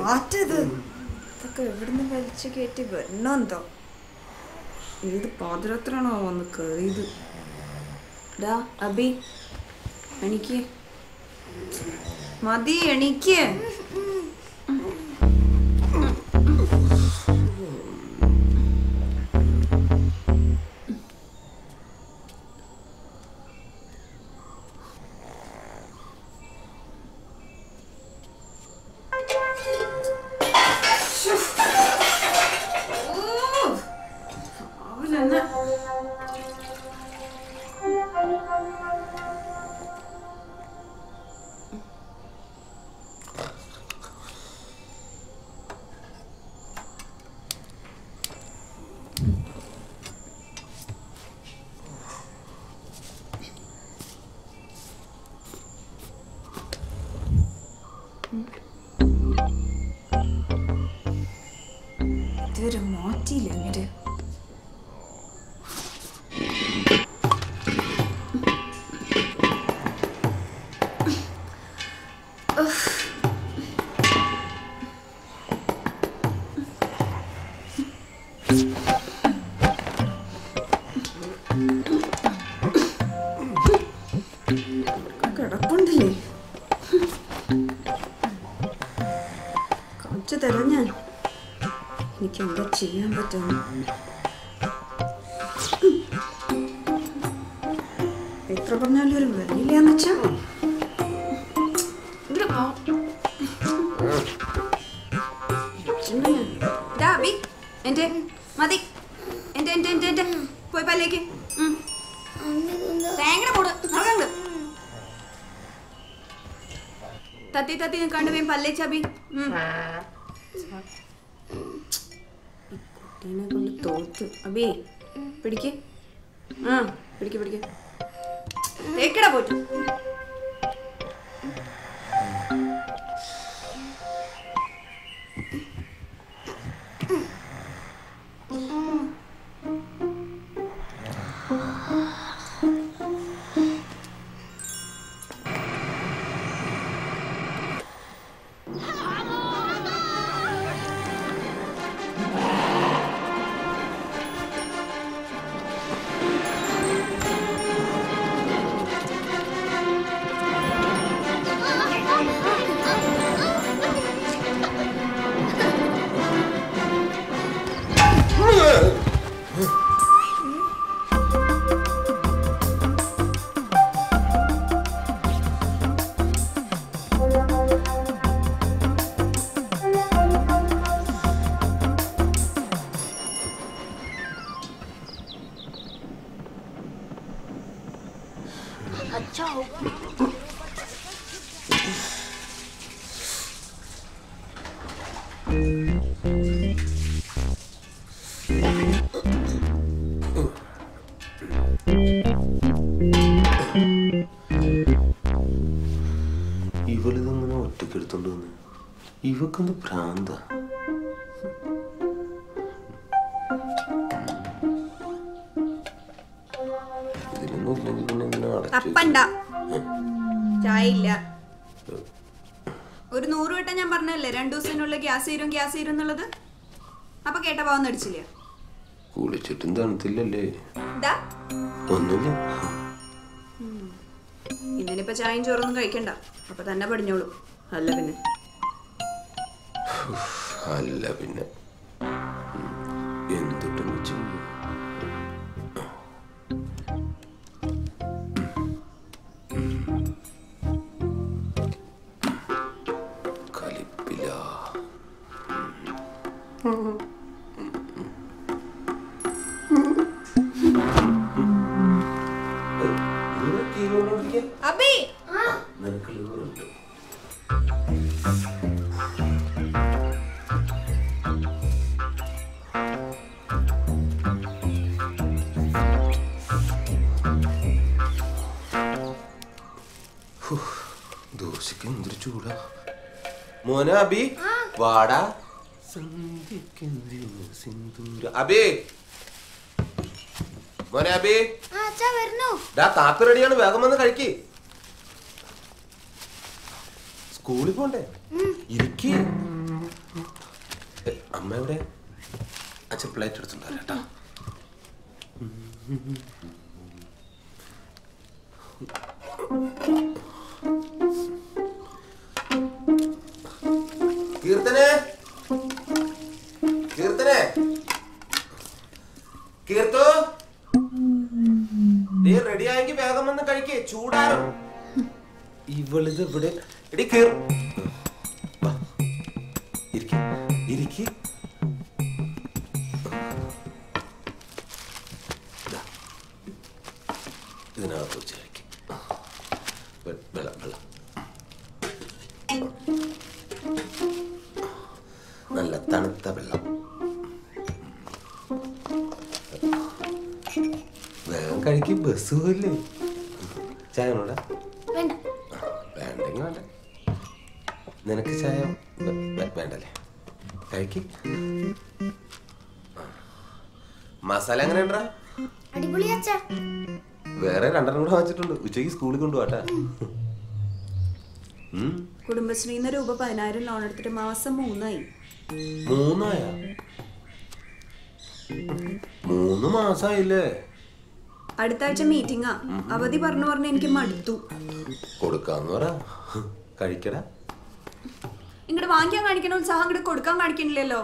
കാറ്റത് ഇതൊക്കെ എവിടുന്ന് വലിച്ചു കയറ്റി വരണമെന്തോ ഏത് പാതിരാത്രാണോ വന്ന് കയറിയത് ഡാ അബി എണിക്ക് മതി എണിക്ക് അവരെന്നെ ഇതുവരെ മാറ്റിയില്ല അങ്ങോട്ട് കിടപ്പുണ്ടല്ലേ കാണിച്ചു തരാം ഞാൻ എനിക്ക് എന്താ ചെയ്യാൻ പറ്റുന്നു എത്ര പറഞ്ഞാലും ഒരു വെളിയില്ലാന്ന് വെച്ചാ ഇവിടെ പോ. ചുമ്മാ ഞാൻ. ദാ അബി, എന്റെ മതി എന്റെ എന്റെ എന്റെ എന്റെ പോയി പല്ലേക്ക് ഉം. തേങ്ങയുടെ മൂട് നടക്കണ്ട് തത്തി തത്തി നിൽക്കാണ്ട് വേം പല്ലേച്ച് അബി ഉം. ഈ കുട്ടീനെ കൊണ്ട് തോത്ത് അബി പിടിക്ക് ആ പിടിക്ക് പിടിക്ക് തേക്കടാ പോയിട്ട് ഇവളിതെങ്ങനെ ഒറ്റക്കെടുത്തോണ്ട് വന്ന് ഇവക്കെന്ത് ഭ്രാന്ത ഇതിനൊന്നും ഇല്ലെങ്കിൽ പിന്നെ എന്തിനാ അടച്ചു തപ്പണ്ട ചായ ഇല്ല ഒരു നൂറ് വട്ടം ഞാൻ പറഞ്ഞല്ലേ രണ്ടു ദിവസത്തിനുള്ളിൽ ഗ്യാസ് തീരും ഗ്യാസ് തീരും എന്നുള്ളത് അപ്പൊ കേട്ട പാവം അടിച്ചില്ല കുളിച്ചിട്ടും തണുത്തില്ലല്ലേ എന്താ ഒന്നുമില്ല ഇതിനിപ്പോ ചായയും ചോറൊന്നും കഴിക്കണ്ട അപ്പൊ തന്നെ പടിഞ്ഞോളൂ അല്ല പിന്നെ അല്ല പിന്നെ എന്തിട്ടും വെച്ചു കലിപ്പില്ല അബി നിനക്ക് ലിവറുണ്ട് ദോശക്ക് എന്തൊരു ചൂടാ മോന അബി വാടാ സന്ധ്യക്കെന്തിനു സിന്ദൂര അബി മോനെ അബി ആ അച്ഛാ വരുന്നു ഡാ കാപ്പി റെഡിയാണ് വേഗം വന്ന് കഴിക്ക് സ്കൂളിൽ പോണ്ടേ ഇരിക്ക് അമ്മ എവിടെ അച്ഛൻ പ്ലേറ്റ് എടുത്തിട്ടുണ്ടോ കേട്ടാ കീർത്തനെ കീർത്തനെ കീർത്തു നീ റെഡി ആയെങ്കിൽ വേഗം വന്ന് കഴിക്കേ ചൂടാറും ഇവളിത് ഇവിടെ എടി കീർ വാ. ഇരിക്ക് ഇരിക്ക് ദാ. ഇതിനകത്ത് വെച്ച് കഴിക്ക് വെ- വെള്ളം വെള്ളം നല്ല തണുത്ത വെള്ളം വേഗം കഴിക്കും ബസ് പോയില്ലേ ചായ വേണ്ട വേണ്ട വേണ്ടെങ്കിൽ വേണ്ട നിനക്ക് ചായ വേ- വേ- വേണ്ടല്ലേ കഴിക്ക് മസാല എങ്ങനെ ഉണ്ടാ അടിപൊളി അച്ഛാ വേറെ രണ്ടെണ്ണം കൂടെ വാങ്ങിച്ചിട്ടുണ്ട് ഉച്ചയ്ക്ക് സ്കൂളിൽ കൊണ്ടുപോട്ടെ കുടുംബശ്രീന്ന് രൂപ പതിനായിരം ലോൺ എടുത്തിട്ട് മാസം മൂന്നായി മൂന്നായ മൂന്ന് മാസായില്ലേ അടുത്ത ആഴ്ച മീറ്റിംഗാ അവധി പറഞ്ഞു പറഞ്ഞ് എനിക്ക് മടുത്തു കൊടുക്കാന്ന് പറ കഴിക്കടാ ഇങ്ങോട്ട് വാങ്ങിക്കാൻ കാണിക്കണ ഉത്സാഹം ഇങ്ങോട്ട് കൊടുക്കാൻ കാണിക്കണില്ലല്ലോ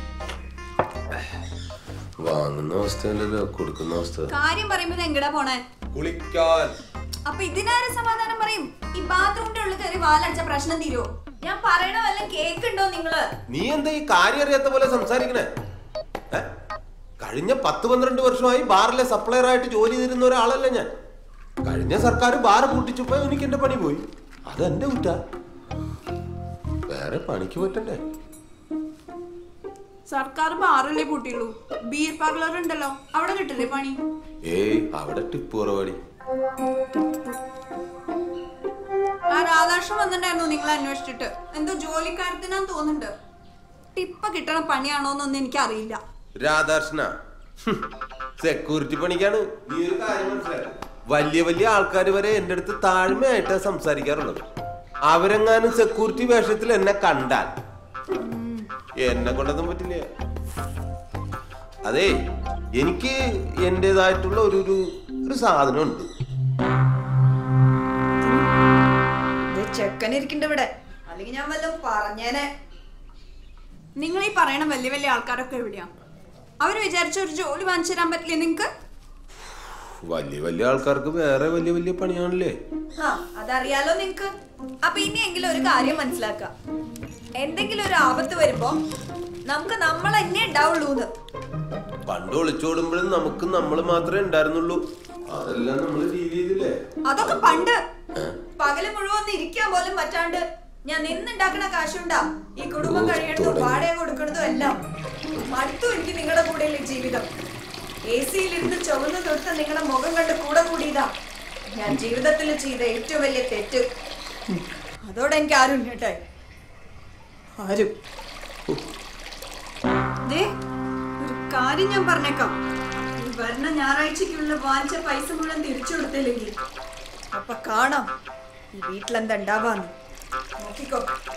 വാങ്ങുന്ന അവസ്ഥയല്ലല്ലോ കൊടുക്കുന്ന അവസ്ഥ കാര്യം പറയുമ്പോ എങ്ങടാ പോണേ കുളിക്കാൻ അപ്പൊ ഇതിനാരെ സമാധാനം പറയും ഈ ബാത്റൂമിന്റെ ഉള്ളിൽ കയറി വാലടിച്ച പ്രശ്നം തീരുവോ ഞാൻ പറയണ വല്ല കേക്കുണ്ടോ നിങ്ങള് നീ എന്താ ഈ കാര്യം അറിയാത്ത പോലെ സംസാരിക്കണേ ഏ? കഴിഞ്ഞ പത്ത് പന്ത്രണ്ട് വർഷമായി ബാറിലെ സപ്ലയർ ആയിട്ട് ജോലി ചെയ്തിരുന്ന ഒരാളല്ല ഞാൻ കഴിഞ്ഞ സർക്കാർ ബാർ പൂട്ടിച്ചപ്പോ എനിക്ക് എന്റെ പണി പോയി അതെന്റെ കുറ്റ വേറെ പണിക്ക് പറ്റണ്ടേ സർക്കാർ ബാറല്ലേ പൂട്ടിയുള്ളൂ ബീർ പാർലർ ഉണ്ടല്ലോ അവിടെ കിട്ടില്ലേ പണി ഏയ് അവിടെ ടിപ്പ് കുറവാടി ആ രാധാകൃഷ്ണൻ വന്നിട്ടുണ്ടായിരുന്നു നിങ്ങൾ അന്വേഷിച്ചിട്ട് എന്തോ ജോലിക്കാരത്തിനാന്ന് തോന്നുന്നുണ്ട് ടിപ്പ കിട്ടണ പണിയാണോന്നൊന്നും എനിക്കറിയില്ല രാധാകൃഷ്ണ സെക്യൂരിറ്റി പണിക്കാണ് നീ ഒരു കാര്യം മനസ്സിലാക്ക് വലിയ വലിയ ആൾക്കാർ വരെ എന്റെ അടുത്ത് താഴ്മയായിട്ടാ സംസാരിക്കാറുള്ളത് അവരെങ്ങാനും സെക്യൂരിറ്റി വേഷത്തിൽ എന്നെ കണ്ടാൽ എന്നെ കൊണ്ടൊന്നും പറ്റില്ല അതെ എനിക്ക് എന്റേതായിട്ടുള്ള ഒരു ഒരു ഒരു സാധനമുണ്ട് ചെക്കൻ ഇരിക്കണ്ട ഇവിടെ അല്ലെങ്കിൽ ഞാൻ വല്ലതും പറഞ്ഞേനെ നിങ്ങൾ ഈ പറയണ വലിയ വലിയ ആൾക്കാരൊക്കെ എവിടെയാ അവര് വിചാരിച്ച ഒരു ജോലി വാങ്ങിച്ചു തരാൻ പറ്റില്ലേ നിങ്ങക്ക് വലിയ വലിയ ആൾക്കാർക്ക് വേറെ വലിയ വലിയ പണിയാണല്ലേ ആ അതറിയാലോ നിങ്ങക്ക് അപ്പൊ ഇനിയെങ്കിലും ഒരു കാര്യം മനസ്സിലാക്ക എന്തെങ്കിലും ഒരു ആപത്ത് വരുമ്പോ നമുക്ക് നമ്മൾ തന്നെ ഉണ്ടാവുള്ളൂന്ന് പണ്ട് ഒളിച്ചോടുമ്പോഴും നമുക്ക് നമ്മൾ മാത്രമേ ഉണ്ടായിരുന്നുള്ളൂ അതെല്ലാം നമ്മൾ ഡീൽ ചെയ്തില്ലേ അതൊക്കെ പണ്ട് പകല് മുഴുവൻ ഒന്ന് ഇരിക്കാൻ പോലും പറ്റാണ്ട് ഞാൻ നിന്നുണ്ടാക്കണ കാശുണ്ടാ ഈ കുടുംബം ഓ, കഴിയണതും തുടങ്ങി. വാടക കൊടുക്കണതും എല്ലാം മടുത്തു എനിക്ക് നിങ്ങളുടെ കൂടെയുള്ള ജീവിതം എ സിയിലിരുന്ന് ചുവന്ന് തൊടുത്ത നിങ്ങളുടെ മുഖം കണ്ട് കൂടെ കൂടിയതാ ഞാൻ ജീവിതത്തിൽ ചെയ്ത ഏറ്റവും വലിയ തെറ്റ് അതോടെ എനിക്ക് ആരും കേട്ടെ ആരും ദേ, ഒരു കാര്യം ഞാൻ പറഞ്ഞേക്കാം ഈ വരുന്ന ഞായറാഴ്ചക്കുള്ള വാങ്ങിച്ച പൈസ മുഴുവൻ തിരിച്ചു കൊടുത്തില്ലെങ്കിൽ അപ്പൊ കാണാം ഈ വീട്ടിലെന്താ ഉണ്ടാവാന്ന് നോക്കിക്കോ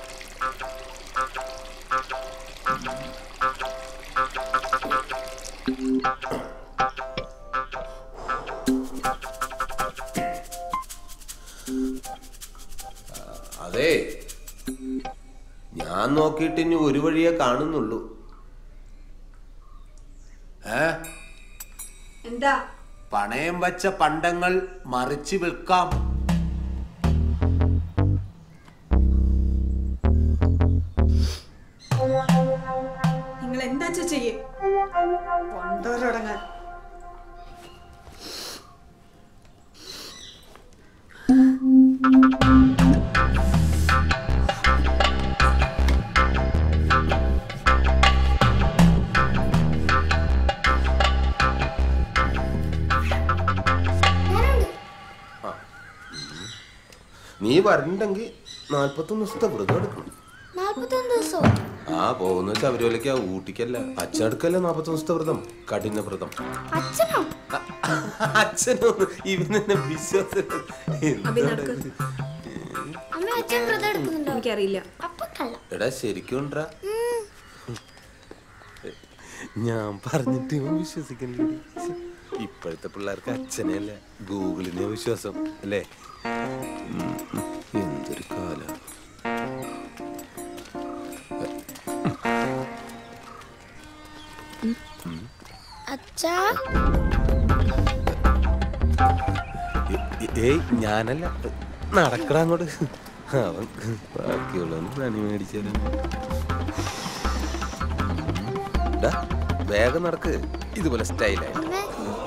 അതെ ഞാൻ നോക്കിയിട്ട് ഇനി ഒരു വഴിയേ കാണുന്നുള്ളൂ ഏ എന്താ പണയം വച്ച പണ്ടങ്ങൾ മറിച്ച് വിൽക്കാം നിങ്ങൾ എന്താ ചെയ്യേ കൊണ്ടോരടങ്ങാൻ ഞാനുണ്ട് നീ വരണ്ടെങ്കിൽ നാൽപ്പത്തൊന്ന് ദിവസത്തെ വ്രതം എടുക്കണം നാൽപ്പത്തൊന്ന് ദിവസമോ ആ പോകുന്ന ശബരിമലയ്ക്ക് ഊട്ടിക്കല്ല അച്ഛടുക്കല്ല നാൽപ്പത്തൊന്ന് ദിവസത്തെ വ്രതം കഠിന വ്രതം അച്ഛനോ അച്ഛനോ ഇവനെന്നെ വിശ്വാസം അഭിനന്ദൻ. അമ്മ അച്ഛൻ വ്രതം എടുക്കുന്നുണ്ടോ എനിക്കറിയില്ല അപ്പൊ കള്ള എടാ ശരിക്കും ഉണ്ടാ ഞാൻ പറഞ്ഞിട്ട് ഇവൻ വിശ്വസിക്കണ്ടേ ഇപ്പോഴത്തെ പിള്ളേർക്ക് അച്ഛനെ അല്ല ഗൂഗിളിനെ വിശ്വാസം അല്ലേ ഉം, ഉം. എന്തൊരു കാലം അച്ഛാ ഏയ് ഞാനല്ല നടക്കട അങ്ങോട്ട് അവൻ ബാക്കിയുള്ളവന് പണി മേടിച്ചാലും വേഗം നടക്ക് ഇതുപോലെ സ്റ്റൈലായിട്ട് അമ്മേ